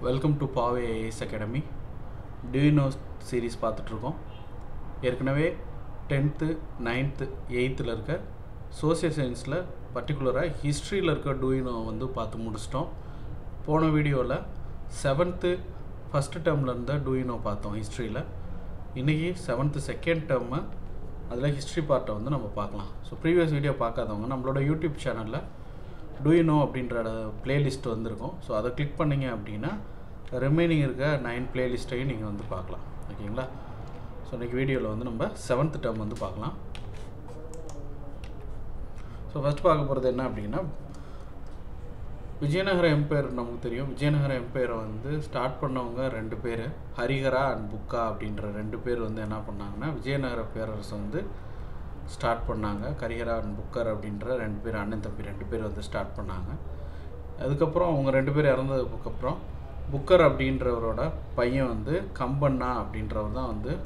welcome to பாவே IAS academy டியூனோ series பார்த்துட்ருக்கோம் ஏற்கனவே டென்த்து நைன்த்து எயித்தில் இருக்க சோசியல் சயின்ஸில் பர்டிகுலராக ஹிஸ்ட்ரியில் இருக்க டூயினோ வந்து பார்த்து முடிச்சிட்டோம் போன வீடியோவில் செவன்த்து ஃபஸ்ட்டு டேர்மில் இருந்த டூயினோ பார்த்தோம் ஹிஸ்ட்ரியில் இன்றைக்கி செவன்த்து செகண்ட் டேர்மு அதில் ஹிஸ்ட்ரி பார்ட்டை வந்து நம்ம பார்க்கலாம் ஸோ ப்ரீவியஸ் வீடியோ பார்க்காதவங்க நம்மளோட யூடியூப் சேனலில் டூயினோ அப்படின்ற பிளேலிஸ்ட் வந்திருக்கும் ஸோ அதை கிளிக் பண்ணிங்க அப்படின்னா ரிமைனிங் இருக்க நைன் பிளேலிஸ்ட்டையும் நீங்கள் வந்து பார்க்கலாம் ஓகேங்களா ஸோ இன்றைக்கி வீடியோவில் வந்து நம்ம செவன்த் டேர்ம் வந்து பார்க்கலாம் ஸோ ஃபஸ்ட் பார்க்க போகிறது என்ன அப்படின்னா விஜயநகர எம்பையர் நமக்கு தெரியும் விஜயநகர எம்பையரை வந்து ஸ்டார்ட் பண்ணவங்க ரெண்டு பேர் ஹரிஹரா அண்ட் புக்கா அப்படின்ற ரெண்டு பேர் வந்து என்ன பண்ணாங்கன்னா விஜயநகர பேரரசு வந்து ஸ்டார்ட் பண்ணாங்க கரிஹரா அண்ட் புக்கர் அப்படின்ற ரெண்டு பேர் அண்ணன் தம்பி ரெண்டு பேர் வந்து ஸ்டார்ட் பண்ணாங்க அதுக்கப்புறம் அவங்க ரெண்டு பேர் இறந்ததுக்கப்புறம் புக்கர் அப்படின்றவரோட பையன் வந்து கம்பண்ணா அப்படின்றவர் தான் வந்து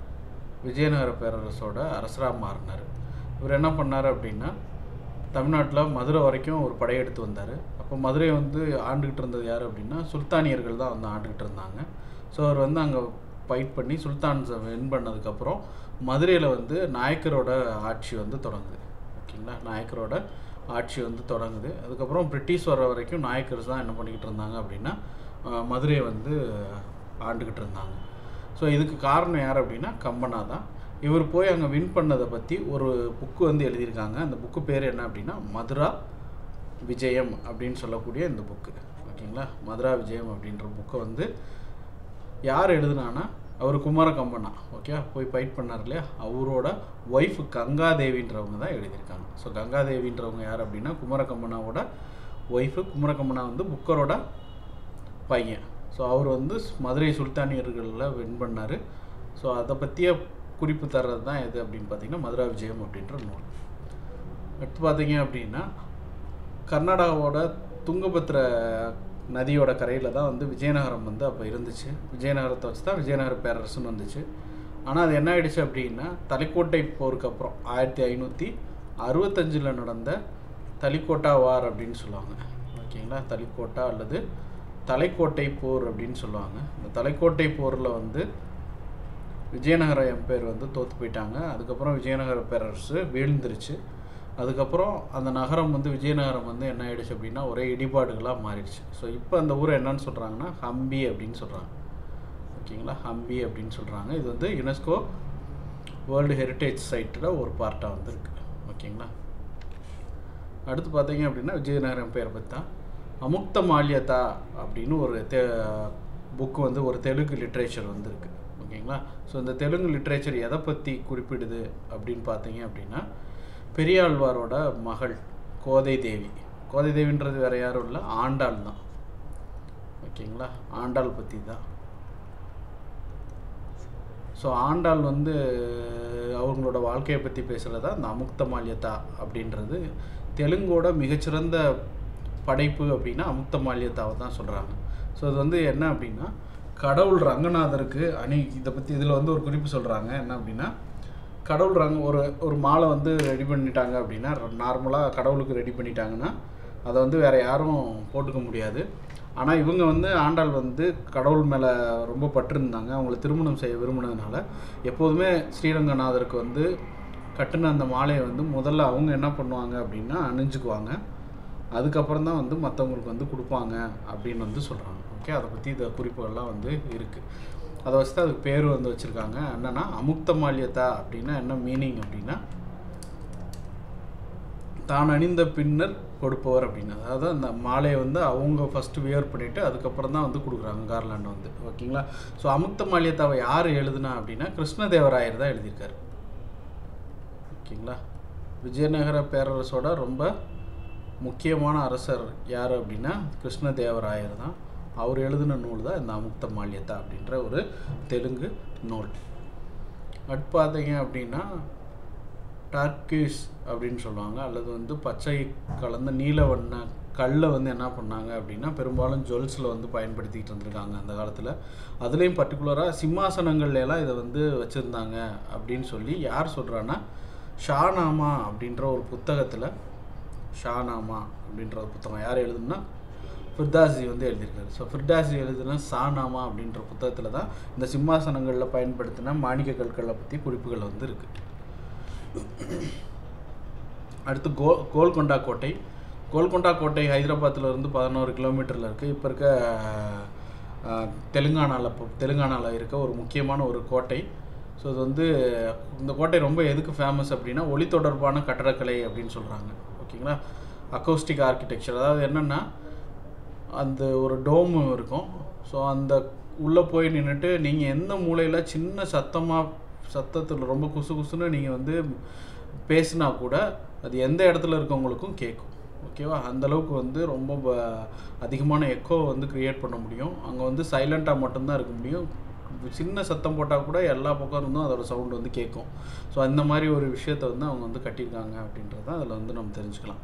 விஜயநகர பேரரசோட அரசராக மாறினார் இவர் என்ன பண்ணார் அப்படின்னா தமிழ்நாட்டில் மதுரை வரைக்கும் ஒரு படையெடுத்து வந்தார் அப்போ மதுரையை வந்து ஆண்டுக்கிட்டு இருந்தது யார் அப்படின்னா சுல்தானியர்கள் தான் வந்து ஆண்டுக்கிட்டு இருந்தாங்க ஸோ அவர் வந்து அங்கே ஃபைட் பண்ணி சுல்தான்ஸை வின் பண்ணதுக்கப்புறம் மதுரையில் வந்து நாயக்கரோட ஆட்சி வந்து தொடங்குது ஓகேங்களா நாயக்கரோட ஆட்சி வந்து தொடங்குது அதுக்கப்புறம் பிரிட்டிஷ் வர வரைக்கும் நாயக்கர்ஸ் தான் என்ன பண்ணிக்கிட்டு இருந்தாங்க அப்படின்னா அஹ், மதுரையை வந்து ஆண்டுக்கிட்டு இருந்தாங்க ஸோ இதுக்கு காரணம் யார் அப்படின்னா கம்பனா தான் இவர் போய் அங்கே வின் பண்ணதை பற்றி ஒரு புக்கு வந்து எழுதியிருக்காங்க அந்த புக்கு பேர் என்ன அப்படின்னா மதுரா விஜயம் அப்படின்னு சொல்லக்கூடிய இந்த புக்கு ஓகேங்களா மதுரா விஜயம் அப்படின்ற புக்கை வந்து யார் எழுதுனான்னா அவர் குமார கம்பனா ஓகே போய் ஃபைட் பண்ணார் இல்லையா அவரோட ஒய்ஃப் கங்காதேவின்றவங்க தான் எழுதியிருக்காங்க ஸோ கங்காதேவின்றவங்க யார் அப்படின்னா குமார கம்பனாவோட ஒய்ஃபு குமார கம்பனா வந்து புக்கரோட பையன் ஸோ அவர் வந்து மதுரை சுல்தானியர்களில் வின் பண்ணார் ஸோ அதை பற்றிய குறிப்பு தர்றது தான் எது அப்படின்னு பார்த்தீங்கன்னா மதுரா விஜயம் அப்படின்ற நூல் அடுத்து பார்த்தீங்க அப்படின்னா கர்நாடகாவோட துங்கபத்ர நதியோட கரையில் தான் வந்து விஜயநகரம் வந்து அப்போ இருந்துச்சு விஜயநகரத்தை வச்சு தான் விஜயநகர பேரரசுன்னு வந்துச்சு ஆனால் அது என்ன ஆயிடுச்சு அப்படின்னா தலைக்கோட்டை போருக்கு அப்புறம் ஆயிரத்தி ஐநூற்றி அறுபத்தஞ்சில் நடந்த தலிக்கோட்டா வார் அப்படின்னு சொல்லுவாங்க ஓகேங்களா தலிக்கோட்டா அல்லது தலைக்கோட்டை போர் அப்படின்னு சொல்லுவாங்க இந்த தலைக்கோட்டை போரில் வந்து விஜயநகர எம்பையர் வந்து தோற்று போயிட்டாங்க அதுக்கப்புறம் விஜயநகர பேரரசு வீழ்ந்துருச்சு அதுக்கப்புறம் அந்த நகரம் வந்து விஜயநகரம் வந்து என்ன ஆயிடுச்சு அப்படின்னா ஒரே இடிபாடுகளாக மாறிடுச்சு ஸோ இப்போ அந்த ஊரை என்னன்னு சொல்கிறாங்கன்னா ஹம்பி அப்படின்னு சொல்கிறாங்க ஓகேங்களா ஹம்பி அப்படின்னு சொல்கிறாங்க இது வந்து யுனெஸ்கோ வேர்ல்டு ஹெரிட்டேஜ் சைட்டில் ஒரு பார்ட்டாக வந்திருக்கு ஓகேங்களா அடுத்து பார்த்தீங்க அப்படின்னா விஜயநகர எம்பையர் பற்றி தான் அமுக்த மால்யதா அப்படின்னு ஒரு தெ புக்கு வந்து ஒரு தெலுங்கு லிட்ரேச்சர் வந்திருக்கு ஓகேங்களா ஸோ இந்த தெலுங்கு லிட்ரேச்சர் எதை பற்றி குறிப்பிடுது அப்படின்னு பார்த்தீங்க அப்படின்னா பெரியாழ்வாரோட மகள் கோதை தேவி கோதை தேவின்றது வேறு யாரும் இல்லை ஆண்டாள் தான் ஓகேங்களா ஆண்டாள் பற்றி தான் ஸோ ஆண்டாள் வந்து அவங்களோட வாழ்க்கையை பற்றி பேசுகிறதா இந்த அமுக்த மால்யதா அப்படின்றது தெலுங்கோட மிகச்சிறந்த படைப்பு அப்படின்னா அமுக்த மால்யதாவை தான் சொல்கிறாங்க ஸோ இது வந்து என்ன அப்படின்னா கடவுள் ரங்கநாதருக்கு அணி இதை பற்றி இதில் வந்து ஒரு குறிப்பு சொல்கிறாங்க என்ன அப்படின்னா கடவுள் ரங்க ஒரு ஒரு மாலை வந்து ரெடி பண்ணிட்டாங்க அப்படின்னா நார்மலாக கடவுளுக்கு ரெடி பண்ணிட்டாங்கன்னா அதை வந்து வேறு யாரும் போட்டுக்க முடியாது ஆனால் இவங்க வந்து ஆண்டாள் வந்து கடவுள் மேலே ரொம்ப பற்றிருந்தாங்க அவங்கள திருமணம் செய்ய விரும்பினதுனால எப்போதுமே ஸ்ரீரங்கநாதருக்கு வந்து கட்டின அந்த மாலையை வந்து முதல்ல அவங்க என்ன பண்ணுவாங்க அப்படின்னா அணிஞ்சுக்குவாங்க அதுக்கப்புறம் தான் வந்து மற்றவங்களுக்கு வந்து கொடுப்பாங்க அப்படின்னு வந்து சொல்கிறாங்க ஓகே அதை பற்றி இந்த குறிப்புகள்லாம் வந்து இருக்குது அதை வச்சு தான் அதுக்கு பேர் வந்து வச்சுருக்காங்க என்னென்னா அமுக்த மால்யதா அப்படின்னா என்ன மீனிங் அப்படின்னா தான் அணிந்த பின்னர் கொடுப்பவர் அப்படின்னு அதாவது அந்த மாலையை வந்து அவங்க ஃபஸ்ட்டு வியர் பண்ணிவிட்டு அதுக்கப்புறம் தான் வந்து கொடுக்குறாங்க கார்லாண்ட் வந்து ஓகேங்களா ஸோ அமுக்த மால்யதாவை யார் எழுதுனா அப்படின்னா கிருஷ்ணதேவராயர் தான் எழுதியிருக்காரு ஓகேங்களா விஜயநகர பேரரசோட ரொம்ப முக்கியமான அரசர் யார் அப்படின்னா கிருஷ்ணதேவராயர் தான் அவர் எழுதின நூல் தான் இந்த அமுக்த மால்யதா அப்படின்ற ஒரு தெலுங்கு நூல் அடுத்து பார்த்தீங்க அப்படின்னா டார்கிஸ் அப்படின்னு சொல்லுவாங்க அல்லது வந்து பச்சை கலந்த நீல வண்ண கல்லை வந்து என்ன பண்ணாங்க அப்படின்னா பெரும்பாலும் ஜுவல்ஸில் வந்து பயன்படுத்திக்கிட்டு இருந்திருக்காங்க அந்த காலத்தில் அதுலேயும் பர்டிகுலராக சிம்மாசனங்கள்ல எல்லாம் இதை வந்து வச்சுருந்தாங்க அப்படின்னு சொல்லி யார் சொல்கிறான்னா ஷானாமா அப்படின்ற ஒரு புத்தகத்தில் ஷானாமா அப்படின்ற ஒரு புத்தகம் யார் எழுதுனா ஃபிர்தாசி வந்து எழுதியிருக்காரு ஸோ ஃபிர்தாசி எழுதின சானாமா அப்படின்ற புத்தகத்தில் தான் இந்த சிம்மாசனங்களில் பயன்படுத்தின மாணிக்க கற்களை பற்றி குறிப்புகள் வந்து இருக்குது அடுத்து கோ கோல்கொண்டா கோட்டை கோல்கொண்டா கோட்டை ஹைதராபாத்தில் இருந்து பதினோரு கிலோமீட்டரில் இருக்குது இப்போ இருக்க தெலுங்கானாவில் இப்போ தெலுங்கானாவில் இருக்க ஒரு முக்கியமான ஒரு கோட்டை ஸோ இது வந்து இந்த கோட்டை ரொம்ப எதுக்கு ஃபேமஸ் அப்படின்னா ஒளி தொடர்பான கட்டடக்கலை அப்படின்னு சொல்கிறாங்க ஓகேங்களா அக்கோஸ்டிக் ஆர்கிடெக்சர் அதாவது என்னென்னா அந்த ஒரு டோம் இருக்கும் ஸோ அந்த உள்ளே போய் நின்றுட்டு நீங்கள் எந்த மூலையில் சின்ன சத்தமாக சத்தத்தில் ரொம்ப குசு குசுன்னு நீங்கள் வந்து பேசினா கூட அது எந்த இடத்துல இருக்கவங்களுக்கும் கேட்கும் ஓகேவா அந்தளவுக்கு வந்து ரொம்ப ப- அதிகமான எக்கோ வந்து க்ரியேட் பண்ண முடியும் அங்கே வந்து சைலண்ட்டாக மட்டும்தான் இருக்க முடியும் சின்ன சத்தம் போட்டால் கூட எல்லா பக்கம் இருந்தும் அதோட சவுண்ட் வந்து கேட்கும் ஸோ அந்த மாதிரி ஒரு விஷயத்தை வந்து அவங்க வந்து கட்டியிருக்காங்க அப்படின்றத அதில் வந்து நம்ம தெரிஞ்சுக்கலாம்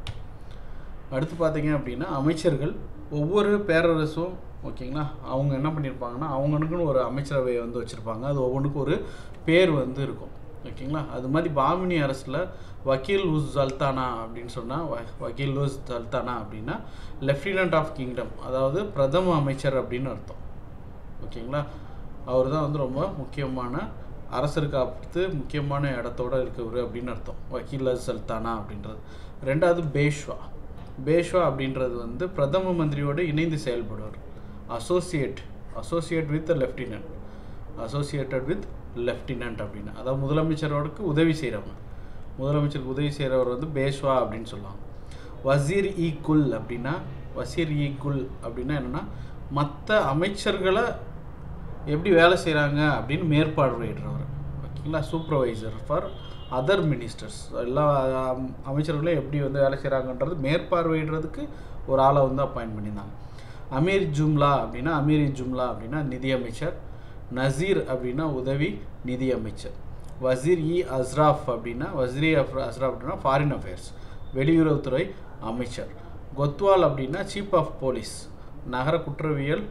அடுத்து பார்த்தீங்க அப்படின்னா அமைச்சர்கள் ஒவ்வொரு பேரரசும் ஓகேங்களா அவங்க என்ன பண்ணியிருப்பாங்கன்னா அவங்களுக்குன்னு ஒரு அமைச்சரவையை வந்து வச்சுருப்பாங்க அது ஒவ்வொன்றுக்கும் ஒரு பேர் வந்து இருக்கும் ஓகேங்களா அது மாதிரி பாமினி அரசில் வக்கீல் உஸ் சல்தானா அப்படின்னு சொன்னால் வக்கீல் உஸ் சல்தானா அப்படின்னா லெஃப்டினன்ட் ஆஃப் கிங்டம் அதாவது பிரதம அமைச்சர் அப்படின்னு அர்த்தம் ஓகேங்களா அவர் தான் வந்து ரொம்ப முக்கியமான அரசருக்கு அடுத்து முக்கியமான இடத்தோட இருக்கவர் அப்படின்னு அர்த்தம் வக்கீல் சல்தானா அப்படின்றது ரெண்டாவது பேஷ்வா பேஷ்வா அப்படின்றது வந்து பிரதம மந்திரியோடு இணைந்து செயல்படுவார் associate associate with lieutenant associated with lieutenant அப்படின்னு அதாவது முதலமைச்சரோடுக்கு உதவி செய்கிறவங்க முதலமைச்சருக்கு உதவி செய்கிறவர் வந்து பேஷ்வா அப்படின்னு சொல்லுவாங்க வசீர் இ குல் அப்படின்னா வசீர் இ குல் அப்படின்னா என்னென்னா மற்ற அமைச்சர்களை எப்படி வேலை செய்கிறாங்க அப்படின்னு மேற்பார்வையிடுறவர் ஓகேங்களா சூப்பர்வைசர் ஃபார் அதர் மினிஸ்டர்ஸ் எல்லா அம், அமைச்சர்களும் எப்படி வந்து வேலை செய்கிறாங்கன்றது மேற்பார்வையிடுறதுக்கு ஒரு ஆளை வந்து அப்பாயின்ட் பண்ணியிருந்தாங்க அமீர் ஜும்லா அப்படின்னா அமீர் ஜும்லா அப்படின்னா நிதியமைச்சர் நசீர் அப்படின்னா உதவி நிதியமைச்சர் வசீர் இ அஸ்ராஃப் அப்படின்னா வசீர் இ அஃப்ரா- அஸ்ராஃப் அப்படின்னா ஃபாரின் அஃபேர்ஸ் வெளியுறவுத்துறை அமைச்சர் கொத்வால் அப்படின்னா சீஃப் ஆஃப் போலீஸ் நகர குற்றவியல்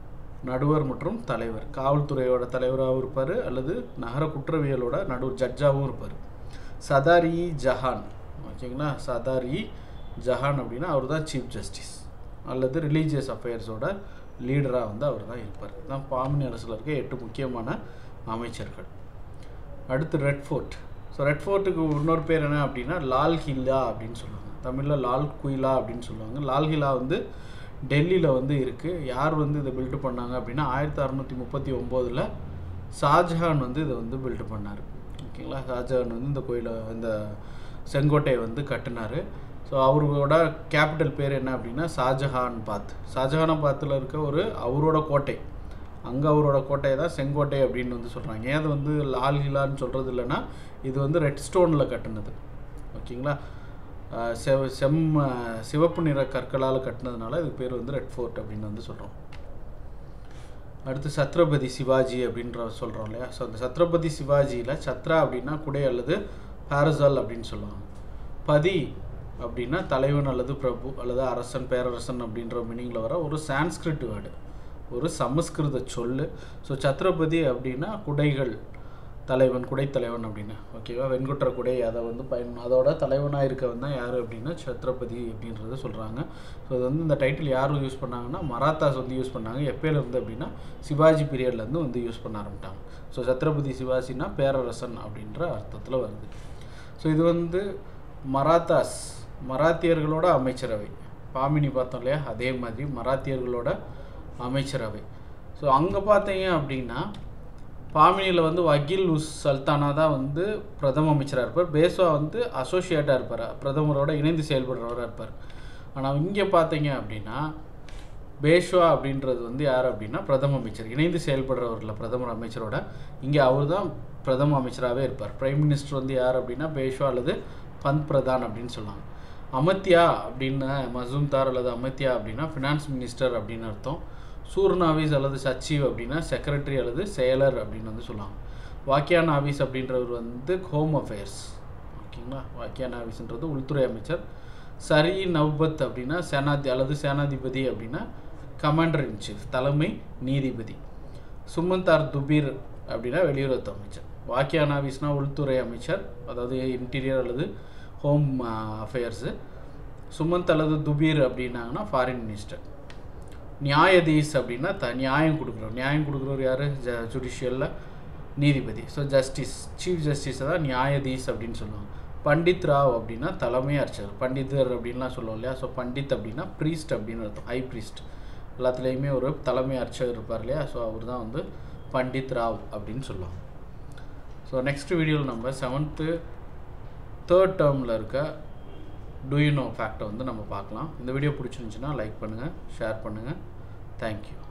நடுவர் மற்றும் தலைவர் காவல்துறையோட தலைவராகவும் இருப்பார் அல்லது நகர குற்றவியலோட நடுவர் ஜட்ஜாகவும் இருப்பார் சதார் இ ஜஹான் ஓகேங்களா சதார் இ ஜஹான் அப்படின்னா அவர் தான் சீஃப் ஜஸ்டிஸ் அல்லது ரிலீஜியஸ் அஃபேர்ஸோட லீடராக வந்து அவர் தான் இருப்பார் தான் பாமினி அரசில் இருக்க எட்டு முக்கியமான அமைச்சர்கள் அடுத்து ரெட் ஃபோர்ட் ஸோ ரெட் ஃபோர்ட்டுக்கு இன்னொரு பேர் என்ன அப்படின்னா லால் கில்லா அப்படின்னு சொல்லுவாங்க தமிழில் லால் குயிலா அப்படின்னு சொல்லுவாங்க லால் கிலா வந்து டெல்லியில் வந்து இருக்குது யார் வந்து இதை பில்டு பண்ணாங்க அப்படின்னா ஆயிரத்தி அறநூற்றி முப்பத்தி ஒம்போதில் ஷாஜஹான் வந்து இதை வந்து பில்டு பண்ணார் ஓகேங்களா ஷாஜஹான் வந்து இந்த கோயிலை இந்த செங்கோட்டையை வந்து கட்டினார் ஸோ அவரோட கேபிட்டல் பேர் என்ன அப்படின்னா ஷாஜஹான் பாத் ஷாஜஹானாபாத்தில் இருக்க ஒரு அவரோட கோட்டை அங்கே அவரோட கோட்டையை தான் செங்கோட்டை அப்படின்னு வந்து சொல்கிறாங்க ஏன் அது வந்து லால் கிலான்னு சொல்கிறது இல்லைன்னா இது வந்து ரெட் ஸ்டோனில் கட்டினது ஓகேங்களா ஆஹ் செவ செம் ஆஹ் சிவப்பு நிற கற்களால் கட்டினதுனால இதுக்கு பேர் வந்து ரெட் ஃபோர்ட் அப்படின்னு வந்து சொல்கிறோம் அடுத்து சத்ரபதி சிவாஜி அப்படின்ற சொல்கிறோம் இல்லையா ஸோ அந்த சத்ரபதி சிவாஜியில் சத்ரா அப்படின்னா குடை அல்லது பாரசால் அப்படின்னு சொல்லுவாங்க பதி அப்படின்னா தலைவன் அல்லது பிரபு அல்லது அரசன் பேரரசன் அப்படின்ற மீனிங்கில் வர ஒரு சான்ஸ்கிரிட் வேர்டு ஒரு சமஸ்கிருத சொல்லு ஸோ சத்ரபதி அப்படின்னா குடைகள் தலைவன் குடைத்தலைவன் அப்படின்னு ஓகேவா வெண்குற்ற குடை அதை வந்து பயன் அதோட தலைவனாக இருக்கவன் தான் யார் அப்படின்னா சத்ரபதி அப்படின்றத சொல்கிறாங்க ஸோ அது வந்து இந்த டைட்டில் யார் யூஸ் பண்ணாங்கன்னா மராத்தாஸ் வந்து யூஸ் பண்ணாங்க எப்பயில இருந்து அப்படின்னா சிவாஜி பீரியட்லேருந்து வந்து யூஸ் பண்ண ஆரம்பிட்டாங்க ஸோ சத்ரபதி சிவாஜினா பேரரசன் அப்படின்ற அர்த்தத்தில் வருது ஸோ இது வந்து மராத்தாஸ் மராத்தியர்களோட அமைச்சரவை பாமினி பார்த்தோம் இல்லையா அதே மாதிரி மராத்தியர்களோட அமைச்சரவை ஸோ அங்கே பார்த்தீங்க அப்படின்னா பாமினியில் வந்து வக்கீல் உஸ் சல்தானா தான் வந்து பிரதம அமைச்சராக இருப்பார் பேஸ்வா வந்து அசோசியேட்டாக இருப்பார் பிரதமரோட இணைந்து செயல்படுறவராக இருப்பார் ஆனால் இங்கே பார்த்தீங்க அப்படின்னா பேஷ்வா அப்படின்றது வந்து யார் அப்படின்னா பிரதம அமைச்சர் இணைந்து செயல்படுறவர்ல பிரதமர் அமைச்சரோட இங்கே அவர் தான் பிரதம அமைச்சராகவே இருப்பார் பிரைம் மினிஸ்டர் வந்து யார் அப்படின்னா பேஷ்வா அல்லது பந்த் பிரதான் அப்படின்னு சொல்லுவாங்க அமத்யா அப்படின்னு மசூம்தார் அல்லது அமத்யா அப்படின்னா ஃபினான்ஸ் மினிஸ்டர் அப்படின்னு அர்த்தம் சூர்னாவிஸ் அல்லது சச்சிவ் அப்படின்னா செக்ரட்டரி அல்லது செயலர் அப்படின்னு வந்து சொல்லுவாங்க வாக்கியான் ஆபீஸ் அப்படின்றவர் வந்து ஹோம் அஃபேர்ஸ் ஓகேங்களா வாக்கியான் ஆபீஸ்ன்றது உள்துறை அமைச்சர் சரி நவ்பத் அப்படின்னா சேனாதி அல்லது சேனாதிபதி அப்படின்னா கமாண்டர் இன் சீஃப் தலைமை நீதிபதி சுமந்தார் துபீர் அப்படின்னா வெளியுறவு அமைச்சர் வாக்கியான் ஆபீஸ்னா உள்துறை அமைச்சர் அதாவது இன்டீரியர் அல்லது ஹோம் அஃபேர்ஸு சுமந்த் அல்லது துபீர் அப்படின்னாங்கன்னா ஃபாரின் மினிஸ்டர் நியாயதீஸ் அப்படின்னா த நியாயம் கொடுக்குறவர் நியாயம் கொடுக்குறவர் யார் ஜ ஜுடிஷியலில் நீதிபதி ஸோ ஜஸ்டிஸ் சீஃப் ஜஸ்டிஸை தான் நியாயதீஸ் அப்படின்னு சொல்லுவாங்க பண்டித் ராவ் அப்படின்னா தலைமை அர்ச்சகர் பண்டிதர் அப்படின்லாம் சொல்லுவோம் இல்லையா ஸோ பண்டித் அப்படின்னா ப்ரீஸ்ட் அப்படின்னு அர்த்தம் ஹை ப்ரீஸ்ட் எல்லாத்துலேயுமே ஒரு தலைமை அர்ச்சகர் இருப்பார் இல்லையா ஸோ அவர் தான் வந்து பண்டித் ராவ் அப்படின்னு சொல்லுவாங்க ஸோ நெக்ஸ்ட் வீடியோவில் நம்ம செவன்த்து தேர்ட் டேர்மில் இருக்க டூ யூ நோ ஃபேக்டை வந்து நம்ம பார்க்கலாம் இந்த வீடியோ பிடிச்சிருந்துச்சுன்னா லைக் பண்ணுங்கள் ஷேர் பண்ணுங்கள் தேங்க்யூ